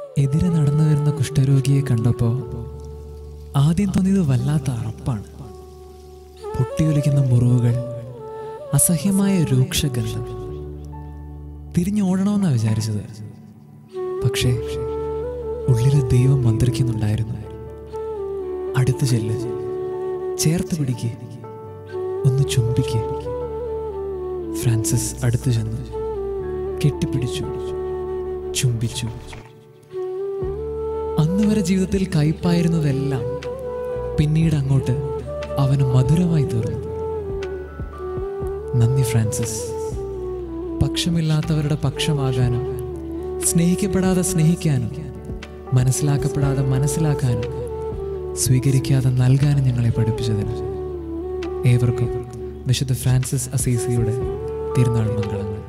എതിരെ നടന്നു വരുന്ന കുഷ്ഠരോഗിയെ കണ്ടപ്പോൾ ആദ്യം തോന്നിയത് വല്ലാത്ത അറപ്പാണ് പൊട്ടിയൊലിക്കുന്ന മുറിവുകൾ അസഹ്യമായ രൂക്ഷഗന്ധം തിരിഞ്ഞോടണമെന്നാണ് വിചാരിച്ചത് പക്ഷേ ഉള്ളിലെ ദൈവം മന്ത്രിക്കുന്നുണ്ടായിരുന്നു അടുത്ത് ചെല്ല് ചേർത്ത് പിടിക്ക് ഒന്ന് ചുംബിക്ക് ഫ്രാൻസിസ് അടുത്തു ചെന്ന് കെട്ടിപ്പിടിച്ചു ചുംബിച്ചു അന്ന് വരെ ജീവിതത്തിൽ കയ്പായിരുന്നതെല്ലാം പിന്നീട് അങ്ങോട്ട് അവന് മധുരമായി തീർന്നു നന്ദി ഫ്രാൻസിസ് പക്ഷമില്ലാത്തവരുടെ പക്ഷമാകാനും സ്നേഹിക്കപ്പെടാതെ സ്നേഹിക്കാനും മനസ്സിലാക്കപ്പെടാതെ മനസ്സിലാക്കാനും സ്വീകരിക്കാതെ നൽകാനും ഞങ്ങളെ പഠിപ്പിച്ചതിന് ഏവർക്കും വിശുദ്ധ ഫ്രാൻസിസ് അസീസിയുടെ തിരുനാൾ മംഗളങ്ങൾ